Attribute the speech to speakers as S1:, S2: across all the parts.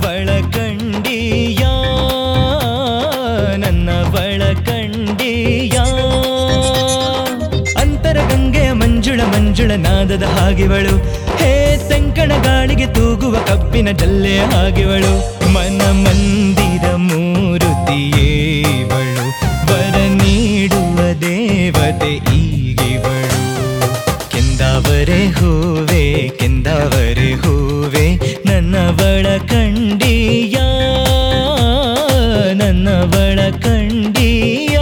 S1: ಕಂಡೀಯ ನನ್ನ ಕಂಡೀಯ ಅಂತರ ಗಂಗೆಯ ಮಂಜುಳ ಮಂಜುಳ ನಾದದ ಹಾಗಿವಳು ಹೇ ತೆಂಕಣ ಗಾಳಿಗೆ ತೂಗುವ ಕಬ್ಬಿನ ಜಲ್ಲೆ ಹಾಗಿವಳು ಮನ ಮಂದಿರ ಮೂರುತಿಯೇವಳು ವರ ನೀಡುವ ದೇವತೆ ಈಗಿವಳು ಕೆಂದಾವರೆ ಹೂವೆ ಕೆಂದಾವರೆ ಹೂವೆ ನನ್ನವಳ ಕಂಡೀಯ ನನ್ನವಳ ಕಂಡೀಯ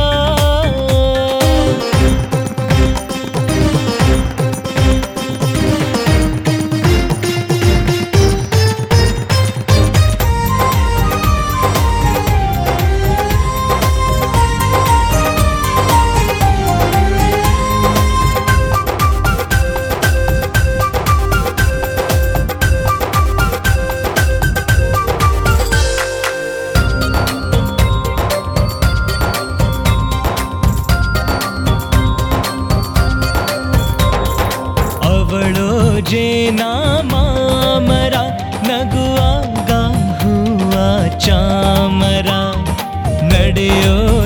S1: ಅವಳೋ ಜೇನ ಮಾಮರ ನಗುವಾಗ ಹೂವ ಚಾಮರ ನಡೆಯೋ